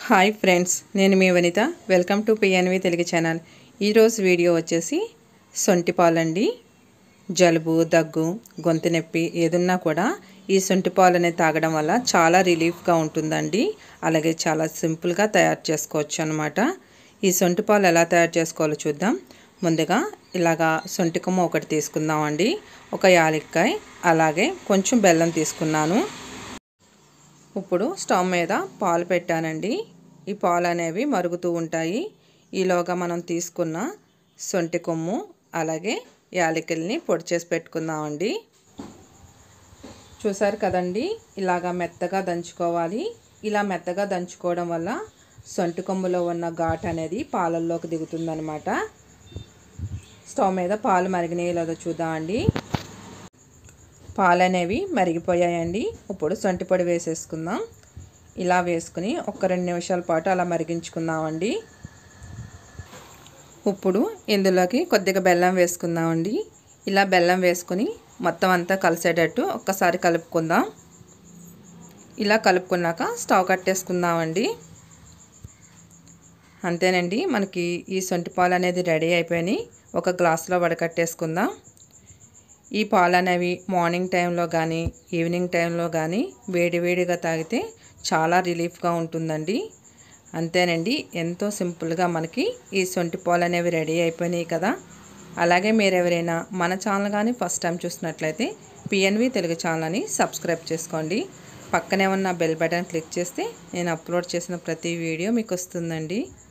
hi friends నేను మీ Vanitha welcome to PNV Telugu channel ఈరోజు వీడియో వచ్చేసి సొంటి పాలండి జలుబు దగ్గు గొంతు నొప్పి ఏదున్నా కూడా ఈ సొంటి పాలు అనేది తాగడం వల్ల చాలా రిలీఫ్గా ఉంటుందండి అలాగే చాలా సింపుల్గా తయారు చేసుకోవచ్చు అనమాట ఈ సొంటి పాలు ఎలా తయారు చేసుకోవాలో చూద్దాం ముందుగా ఇలాగా సొంటి కొమ్మ ఒకటి తీసుకుందామండి ఒక యాలక్కాయ అలాగే కొంచెం బెల్లం తీసుకున్నాను ఇప్పుడు స్టవ్ మీద పాలు పెట్టానండి ఈ పాలు అనేవి మరుగుతూ ఉంటాయి ఈలోగా మనం తీసుకున్న సొంటి కొమ్ము అలాగే యాలకుల్ని పొడి చేసి పెట్టుకుందామండి చూసారు కదండి ఇలాగా మెత్తగా దంచుకోవాలి ఇలా మెత్తగా దంచుకోవడం వల్ల సొంటి కొమ్ములో ఉన్న ఘాట్ అనేది పాలల్లోకి దిగుతుందనమాట స్టవ్ మీద పాలు మరిగినాయి లేదో చూద్దామండి పాలు అనేవి మరిగిపోయాయండి ఇప్పుడు సొంటి పొడి వేసేసుకుందాం ఇలా వేసుకుని ఒక రెండు నిమిషాల పాటు అలా మరిగించుకుందామండి ఇప్పుడు ఇందులోకి కొద్దిగా బెల్లం వేసుకుందామండి ఇలా బెల్లం వేసుకుని మొత్తం అంతా కలిసేటట్టు ఒక్కసారి కలుపుకుందాం ఇలా కలుపుకున్నాక స్టవ్ కట్టేసుకుందామండి అంతేనండి మనకి ఈ సొంటి పాలు అనేది రెడీ అయిపోయినాయి ఒక గ్లాసులో వడకట్టేసుకుందాం ఈ పాలు అనేవి మార్నింగ్ టైంలో కానీ ఈవినింగ్ టైంలో కానీ వేడివేడిగా తాగితే చాలా రిలీఫ్గా ఉంటుందండి అంతేనండి ఎంతో సింపుల్గా మనకి ఈ సొంటి పాలు అనేవి రెడీ అయిపోయినాయి కదా అలాగే మీరు ఎవరైనా మన ఛానల్ కానీ ఫస్ట్ టైం చూసినట్లయితే పిఎన్వి తెలుగు ఛానల్ని సబ్స్క్రైబ్ చేసుకోండి పక్కనే ఉన్న బెల్ బటన్ క్లిక్ చేస్తే నేను అప్లోడ్ చేసిన ప్రతి వీడియో మీకు వస్తుందండి